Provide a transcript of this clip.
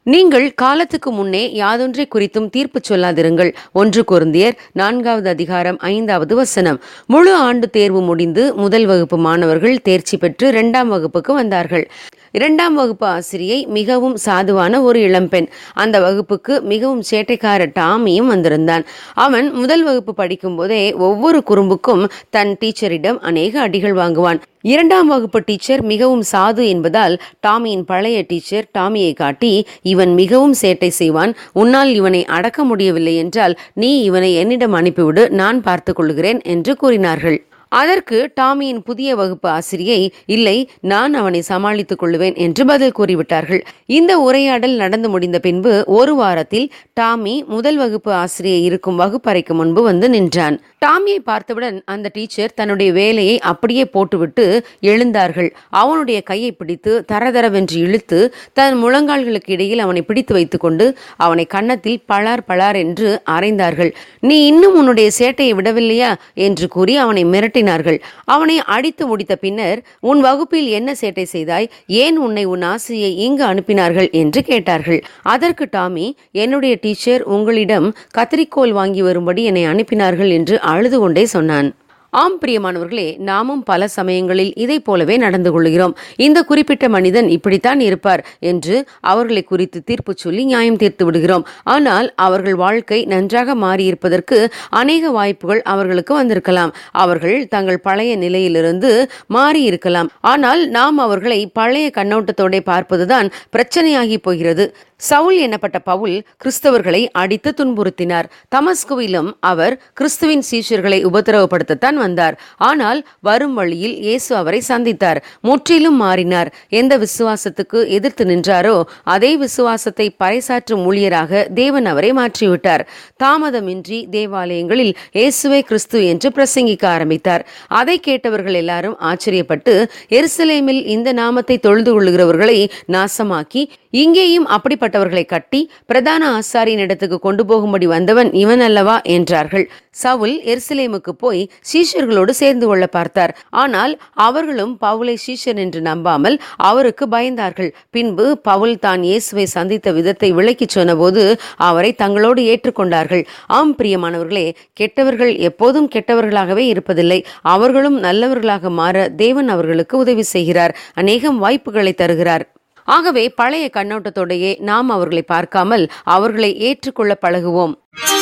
நீங்கள் காலத்துக்கு முன்னே யாதொன்றை குறித்தும் தீர்ப்பு சொல்லாதிருங்கள் ஒன்று கொருந்தியர் நான்காவது அதிகாரம் ஐந்தாவது வசனம் முழு ஆண்டு தேர்வு முடிந்து முதல் வகுப்பு மாணவர்கள் தேர்ச்சி பெற்று இரண்டாம் வகுப்புக்கு வந்தார்கள் இரண்டாம் வகுப்பு ஆசிரியை மிகவும் சாதுவான ஒரு இளம்பெண் அந்த வகுப்புக்கு மிகவும் சேட்டைக்கார டாமியும் வந்திருந்தான் அவன் முதல் வகுப்பு படிக்கும் போதே ஒவ்வொரு குறும்புக்கும் தன் டீச்சரிடம் அநேக அடிகள் வாங்குவான் இரண்டாம் வகுப்பு டீச்சர் மிகவும் சாது என்பதால் டாமியின் பழைய டீச்சர் டாமியை காட்டி இவன் மிகவும் சேட்டை செய்வான் உன்னால் இவனை அடக்க முடியவில்லை என்றால் நீ இவனை என்னிடம் அனுப்பிவிடு நான் பார்த்துக் கொள்கிறேன் என்று கூறினார்கள் அதற்கு டாமியின் புதிய வகுப்பு ஆசிரியை இல்லை நான் அவனை சமாளித்துக் கொள்ளுவேன் என்று பதில் கூறிவிட்டார்கள் இந்த உரையாடல் நடந்து முடிந்த பின்பு ஒரு வாரத்தில் டாமி முதல் வகுப்பு ஆசிரியை இருக்கும் வகுப்பறைக்கு முன்பு வந்து நின்றான் டாமியை பார்த்தவுடன் அந்த டீச்சர் தன்னுடைய வேலையை அப்படியே போட்டுவிட்டு எழுந்தார்கள் அவனுடைய கையை பிடித்து தரதரவென்று இழுத்து தன் முழங்கால்களுக்கு இடையில் அவனை பிடித்து வைத்துக்கொண்டு அவனை கன்னத்தில் பளார் பளார் என்று அரைந்தார்கள் நீ இன்னும் உன்னுடைய சேட்டையை விடவில்லையா என்று கூறி அவனை மிரட்டினார்கள் அவனை அடித்து முடித்த பின்னர் உன் வகுப்பில் என்ன சேட்டை செய்தாய் ஏன் உன்னை உன் ஆசையை இங்கு அனுப்பினார்கள் என்று கேட்டார்கள் அதற்கு டாமி என்னுடைய டீச்சர் உங்களிடம் கத்திரிக்கோல் வாங்கி வரும்படி என்னை அனுப்பினார்கள் என்று அழுது கொண்டே சொன்னான் ஆம் பிரியமானவர்களே நாமும் பல சமயங்களில் இதை போலவே நடந்து கொள்கிறோம் இந்த குறிப்பிட்ட மனிதன் இப்படித்தான் இருப்பார் என்று அவர்களை குறித்து தீர்ப்பு சொல்லி நியாயம் தீர்த்து விடுகிறோம் ஆனால் அவர்கள் வாழ்க்கை நன்றாக மாறியிருப்பதற்கு அநேக வாய்ப்புகள் அவர்களுக்கு வந்திருக்கலாம் அவர்கள் தங்கள் பழைய நிலையிலிருந்து மாறி இருக்கலாம் ஆனால் நாம் அவர்களை பழைய கண்ணோட்டத்தோட பார்ப்பதுதான் பிரச்சனையாகி போகிறது சவுல் எனப்பட்ட பவுல் கிறிஸ்தவர்களை அடித்து துன்புறுத்தினார் தமஸ்குவிலும் அவர் கிறிஸ்துவின் சீஷர்களை உபத்திரவப்படுத்தத்தான் வந்தார் ஆனால் வரும் வழியில் இயேசு அவரை சந்தித்தார் முற்றிலும் மாறினார் எந்த விசுவாசத்துக்கு எதிர்த்து நின்றாரோ அதே விசுவாசத்தை பறைசாற்றும் ஊழியராக தேவன் அவரை மாற்றிவிட்டார் தாமதமின்றி தேவாலயங்களில் இயேசுவே கிறிஸ்து என்று பிரசங்கிக்க ஆரம்பித்தார் அதை கேட்டவர்கள் எல்லாரும் ஆச்சரியப்பட்டு எருசலேமில் இந்த நாமத்தை தொழுது கொள்ளுகிறவர்களை நாசமாக்கி இங்கேயும் அப்படிப்பட்டவர்களை கட்டி பிரதான ஆசாரியின் இடத்துக்கு கொண்டு போகும்படி வந்தவன் இவன் அல்லவா என்றார்கள் சவுல் எருசலேமுக்கு போய் சீஷர்களோடு சேர்ந்து கொள்ள பார்த்தார் ஆனால் அவர்களும் பவுலை சீஷர் என்று நம்பாமல் அவருக்கு பயந்தார்கள் பின்பு பவுல் தான் இயேசுவை சந்தித்த விதத்தை விளக்கிச் சொன்னபோது அவரை தங்களோடு ஏற்றுக்கொண்டார்கள் ஆம் பிரியமானவர்களே கெட்டவர்கள் எப்போதும் கெட்டவர்களாகவே இருப்பதில்லை அவர்களும் நல்லவர்களாக மாற தேவன் அவர்களுக்கு உதவி செய்கிறார் அநேகம் வாய்ப்புகளை தருகிறார் ஆகவே பழைய கண்ணோட்டத்தோடையே நாம் அவர்களை பார்க்காமல் அவர்களை ஏற்றுக்கொள்ள பழகுவோம்